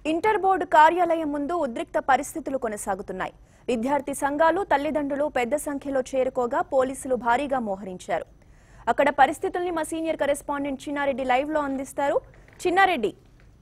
Inter board కార్యాలయం ముందు ఉద్రిక్త పరిస్థితులు కొనసాగుతున్నాయి విద్యార్థి సంఘాలు తల్లిదండ్రులు పెద్ద సంఖ్యలో చేరుకోగా పోలీసులు భారీగా మోహరించారు అక్కడ పరిస్థితుల్ని మా సీనియర్ కరెస్పాండెంట్ చిన్నారెడ్డి లైవ్ లో అందిస్తారు చిన్నారెడ్డి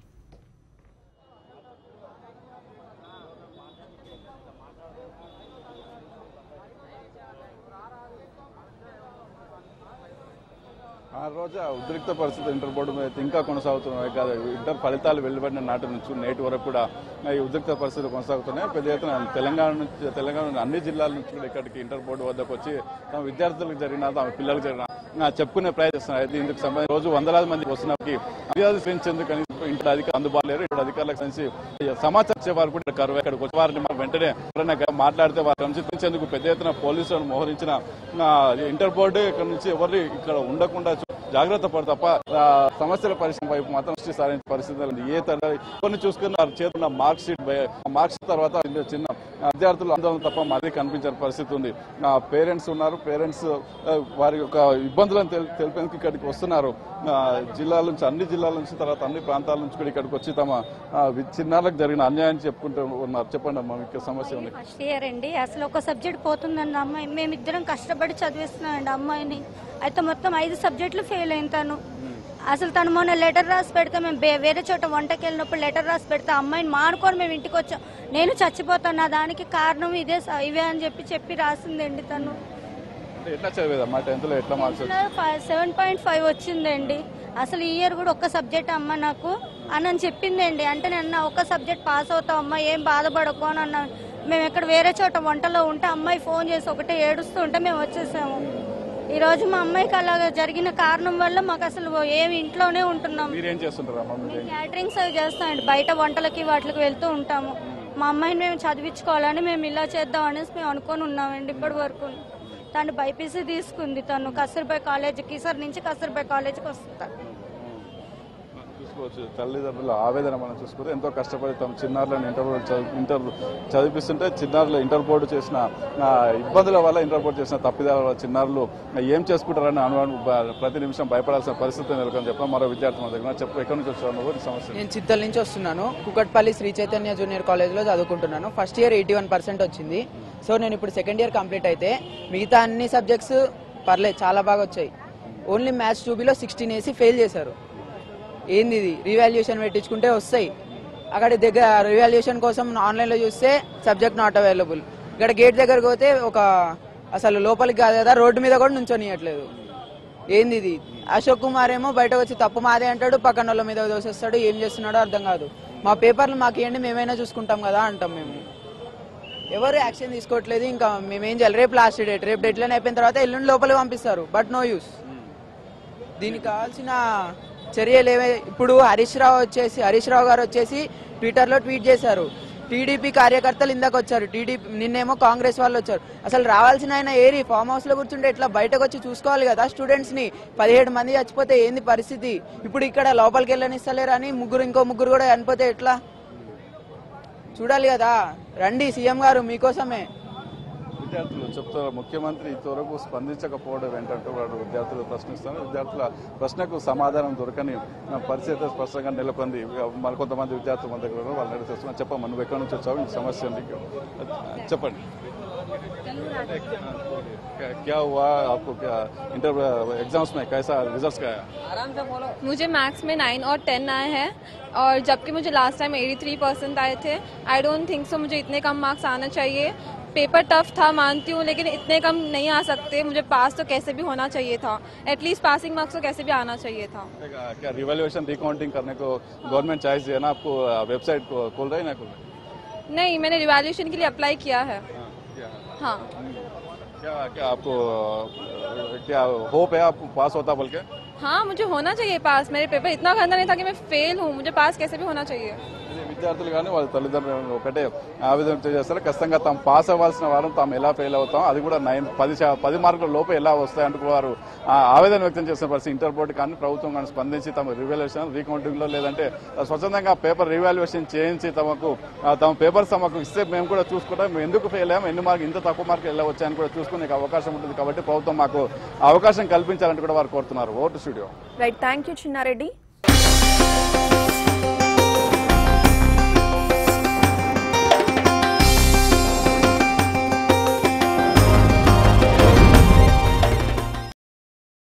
ఆ రోజు ఆ ఉద్రిక్త పరిస్థితి ఇంటర్ బోర్డు మీద ఇంకా కొనసాగుతున్నాయి కాదు ఇంటర్ ఫలితాలు వెలువడిన నాటి నుంచి నేటి వరకు కూడా ఈ ఉద్రిక్త పరిస్థితులు కొనసాగుతున్నాయి పెద్ద ఎత్తున తెలంగాణ నుంచి తెలంగాణ అన్ని జిల్లాల నుంచి కూడా ఇక్కడికి ఇంటర్ బోర్డు వద్దకు వచ్చి తమ విద్యార్థులకు జరిగిన తమ పిల్లలకు జరిగిన ఆ, చెప్పుకునే ప్రయత్నిస్తున్నారు అయితే ఇందుకు సంబంధించి రోజు వందలాది మంది వస్తున్నప్పటికీ ఫిర్యాదు స్వీకరించేందుకు కనీసం ఇంటర్ అధికారులు అందుబాటు లేరు ఇక్కడ అధికారులకు సంబంధించి సమాచారం ఇచ్చే వారు కూడా కరువు ఇక్కడికి వచ్చే వారిని మాకు వెంటనే ఎవరైనా గా- మాట్లాడితే వారు సంచరించేందుకు పెద్ద ఎత్తున పోలీసులను మోహరించిన ఆ, ఇంటర్ బోర్డు ఇక్కడ నుంచి ఎవరు ఇక్కడ ఉండకుండా చూ- జాగ్రత్త పడు తప్ప ఆ, సమస్యల పరిశ్రమ వైపు మాత్రం దృష్టి సారించే పరిస్థితి ఉంది. ఏ తర కొన్ని చూసుకున్న వారి చేతున్న మార్క్ షీట్ మార్క్ షీట్ తర్వాత చిన్న- చిన్న విద్యార్థులు ఆందోళన తప్ప మాది కనిపించని పరిస్థితి ఉంది పేరెంట్స్ ఉన్నారు పేరెంట్స్ వారి యొక్క ఇబ్బందులను తెల్- తెలిపేందుకు ఇక్కడికి వస్తున్నారు ఆ, జిల్లాల నుంచి అన్ని జిల్లాల నుంచి తర్వాత అన్ని ప్రాంతాల నుంచి కూడా ఇక్కడికి వచ్చి తమ ఆ, వి- చిన్నారులకు జరిగిన అన్యాయం చెప్పుకుంటూ ఉన్నారు చెప్పండి అమ్మా మీకు సమస్య ఉంది ఫస్ట్ ఇయర్ అండి అసలు ఒక సబ్జెక్ట్ పోతుందండి అమ్మాయి మేమిద్దరం కష్టపడి చదివిస్తున్నామండి అమ్మాయిని అయితే మొత్తం ఐదు సబ్జెక్టులు ఫెయిల్ అయింది తను అసలు తను మొన్న లెటర్ రాసి పెడితే మేము బే- వేరే చోట వంటకి వెళ్ళినప్పుడు లెటర్ రాసి పెడితే అమ్మాయిని మానుకొని మేము ఇంటికి వచ్చాం నేను చచ్చిపోతాను నా దానికి కారణం ఇదే స- ఇవే అని చెప్పి చెప్పి రాసిందండి తను అంటే ఎట్లా చదివేదమ్మా టెన్త్ లో ఎట్లా మార్క్స్ సెవెన్ పాయింట్ ఫైవ్ వచ్చిందండి అసలు ఈ ఇయర్ కూడా ఒక్క సబ్జెక్ట్ అమ్మ నాకు అని అని చెప్పిందండి అంటే నేను అన్నా ఒక్క సబ్జెక్ట్ పాస్ అవుతావు అమ్మ ఏం బాధపడకు అని అన్నా మేము ఎక్కడ వేరే చోట వంటలో ఉంటే అమ్మాయి ఫోన్ చేసి ఒకటే ఏడుస్తూ ఉంటే మేము వచ్చేసాము ఈ రోజు మా అమ్మాయికి అలాగ జరిగిన కారణం వల్ల మాకు అసలు ఏమి ఇంట్లోనే ఉంటున్నాం మీరేం చేస్తుంటారు అమ్మా మీరు క్యాటరింగ్స్ అవి చేస్తామండి బయట వంటలకి వాటికి వెళ్తూ ఉంటాము మా అమ్మాయిని మేము చదివించుకోవాలని మేము ఇలా చేద్దాం అనేసి మేము అనుకొని ఉన్నామండి ఇప్పటి వరకు తను బైపీసీ తీసుకుంది తను కస్తూర్బాయ్ కాలేజీకి సార్ నుంచి కస్తూర్బాయ్ కాలేజీకి వస్తుంది చూసుకోవచ్చు తల్లిదండ్రుల ఆవేదన మనం చూసుకోవచ్చు ఎంతో కష్టపడి తమ చిన్నారులను ఇంటర్ బోర్డు చదివి- ఇంటర్ చదివిస్తుంటే చిన్నారులు ఇంటర్ బోర్డు చేసిన ఆ, ఇబ్బందుల వల్ల ఇంటర్ బోర్డు చేసిన తప్పిదాల వల్ల చిన్నారులు ఏం చేసుకుంటారని అనుమానం బ- ప్రతి నిమిషం భయపడాల్సిన పరిస్థితి నెలకొని చెప్పడం మరో విద్యార్థి మన దగ్గర చెప్పు ఎక్కడి నుంచి వచ్చావు నువ్వు నీ సమస్య నేను చిత్తల నుంచి వస్తున్నాను కుకట్పల్లి శ్రీ చైతన్య జూనియర్ కాలేజ్లో చదువుకుంటున్నాను first year eighty one percent వచ్చింది సో నేను ఇప్పుడు సెకండ్ ఇయర్ కంప్లీట్ అయితే మిగతా అన్ని సబ్జెక్ట్స్ పర్లేదు చాలా బాగా వచ్చాయి ఓన్లీ మ్యాథ్స్ టూబీలో సిక్స్టీన్ వేసి ఫెయిల్ చేశారు ఏంది ఇది రివాల్యుయేషన్ పెట్టించుకుంటే వస్తాయి అక్కడ దగ్గర రివాల్యుయేషన్ కోసం ఆన్లైన్లో చూస్తే సబ్జెక్ట్ నాట్ అవైలబుల్ ఇక్కడ గేట్ దగ్గరకు పోతే ఒక అసలు లోపలికి కాదు కదా రోడ్డు మీద కూడా నుంచొనియట్లేదు ఏంది ఇది అశోక్ కుమార్ ఏమో బయటకు వచ్చి తప్పు మాదే అంటాడు పక్కన వాళ్ళ మీద దోసేస్తాడు ఏం చేస్తున్నాడో అర్థం కాదు మా పేపర్లు మాకు ఇవ్వండి మేమైనా చూసుకుంటాం కదా అంటాం మేము ఎవరు యాక్షన్ తీసుకోవట్లేదు ఇంకా మేమేం చేయాలి రేపు లాస్ట్ డేట్ రేపు డెడ్ లైన్ అయిపోయిన తర్వాత ఎల్లుండి లోపలికి పంపిస్తారు బట్ నో యూస్ దీనికి కావాల్సిన చర్యలు ఏవై ఇప్పుడు హరీష్ రావు వచ్చేసి హరీష్ రావు గారు వచ్చేసి ట్విట్టర్లో ట్వీట్ చేశారు టీడీపీ కార్యకర్తలు ఇందాక వచ్చారు టీడీపీ నిన్నేమో కాంగ్రెస్ వాళ్ళు వచ్చారు అసలు రావాల్సిన ఆయన ఏరి ఫామ్ హౌస్ లో కూర్చుంటే ఇట్లా బయటకు వచ్చి చూసుకోవాలి కదా స్టూడెంట్స్ ని పదిహేడు మంది చచ్చిపోతే ఏంది పరిస్థితి ఇప్పుడు ఇక్కడ లోపలికి వెళ్ళనిస్తలేరు అని ముగ్గురు ఇంకో ముగ్గురు కూడా చనిపోతే ఎట్లా చూడాలి కదా రండి సీఎం గారు మీకోసమే విద్యార్థులు చెప్తారు ముఖ్యమంత్రి ఇంతవరకు స్పందించకపోవడం ఏంటంటే వాడు విద్యార్థులు ప్రశ్నిస్తున్నారు విద్యార్థుల ప్రశ్నకు సమాధానం దొరకని ఆ, పరిస్థితి స్పష్టంగా నెలకొంది ఇక మరి కొంతమంది విద్యార్థులు మన దగ్గర ఉన్నారు, వాళ్ళని అడిగి తెలుసుకున్నాం చెప్పమ్మా నువ్వు ఎక్కడి నుంచి వచ్చావు ఈ సమస్య ఉంది చెప్పండి क्या- क्या हुआ आपको क्या इंटर एग्जाम्स में कैसा रिजल्ट क्या आया मुझे मैथ्स में नाइन और टेन आए हैं और जबकि मुझे last time eighty three percent आए थे आई डोंट थिंक सो मुझे इतने कम मार्क्स आना चाहिए पेपर टफ था मानती हूँ लेकिन इतने कम नहीं आ सकते मुझे पास तो कैसे भी होना चाहिए था एटलीस्ट पासिंग मार्क्स तो कैसे भी आना चाहिए था क्या- क्या रिवैल्यूएशन रिकाउंटिंग करने को गवर्नमेंट चार्ज दिया ना आपको वेबसाइट को खोल रही है ना खोल रही नहीं मैंने रिवैल्यूएशन के लिए अप्लाई किया है हाँ, क्या हाँ क्या क्या आपको अ, क्या होप है आप पास होता बोल के हाँ मुझे होना चाहिए पास मेरे पेपर इतना गंदा नहीं था कि मैं फेल हूँ मुझे पास कैसे भी होना चाहिए ఇది విద్యార్థులు కానీ వాళ్ళ తల్లిదండ్రులు ఒకటే ఆవేదన చేస్తారు ఖచ్చితంగా తాము పాస్ అవ్వాల్సిన వారం తాము ఎలా ఫెయిల్ అవుతాం అది కూడా నైన్ పది శా- పది మార్కుల లోపు ఎలా వస్తాయంటూ కూడా వారు ఆ, ఆవేదన వ్యక్తం చేసిన పరిస్థితి ఇంటర్ బోర్డు కానీ ప్రభుత్వం కానీ స్పందించి తమ రివాల్యుయేషన్ రీకౌంటింగ్ లో లేదంటే స్వచ్ఛందంగా పేపర్ రివాల్యుయేషన్ చేయించి తమకు ఆ, తమ పేపర్స్ తమకు ఇస్తే మేము కూడా చూసుకుంటాం మేము ఎందుకు ఫెయిల్ అయ్యాం ఎన్ని మార్కులు ఇంత తక్కువ మార్కులు ఎలా వచ్చాయని కూడా చూసుకునే అవకాశం ఉంటుంది కాబట్టి ప్రభుత్వం మాకు అవకాశం కల్పించాలని కూడా వారు కోరుతున్నారు over to studio right thank you Chinna Reddy